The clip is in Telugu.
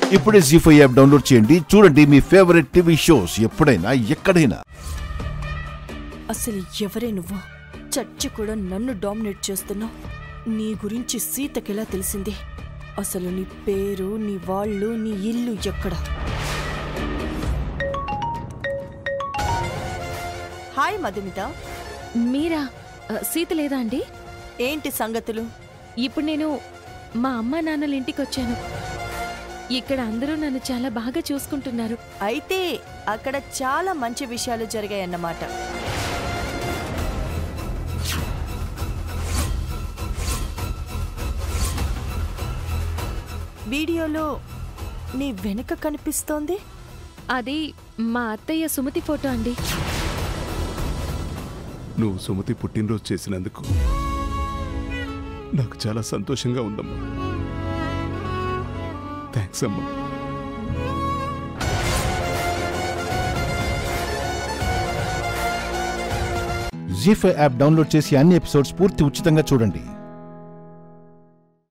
ఇప్పుడే జీ ఫైవ్ యాప్ డౌన్లోడ్ చేయండి చూడండి మీ ఫేవరెట్ టీవీ షోస్ ఎప్పుడైనా ఎక్కడైనా అసలు ఎవరే నువ్వు చచ్చి కూడా నన్ను డామినేట్ చేస్తున్నావు నీ గురించి సీతకెలా తెలిసింది అసలు నీ పేరు నీ వాళ్ళు నీ ఇల్లు ఎక్కడ హాయ్ మధుమిత మీరా ఆ, సీత లేదా అండి ఏంటి సంగతులు ఇప్పుడు నేను మా అమ్మ నాన్నల ఇంటికి వచ్చాను ఇక్కడ అందరూ నన్ను చాలా బాగా చూసుకుంటున్నారు అయితే అక్కడ చాలా మంచి విషయాలు జరిగాయన్నమాట వీడియోలో నీ వెనుక కనిపిస్తోంది అది మా అత్తయ్య సుమతి ఫోటో అండి నువ్వు సుమతి పుట్టినరోజు చేసినందుకు నాకు చాలా సంతోషంగా ఉందమ్మా థ్యాంక్స్ అమ్మా జీ ఫైవ్ యాప్ డౌన్లోడ్ చేసి అన్ని ఎపిసోడ్స్ పూర్తి ఉచితంగా చూడండి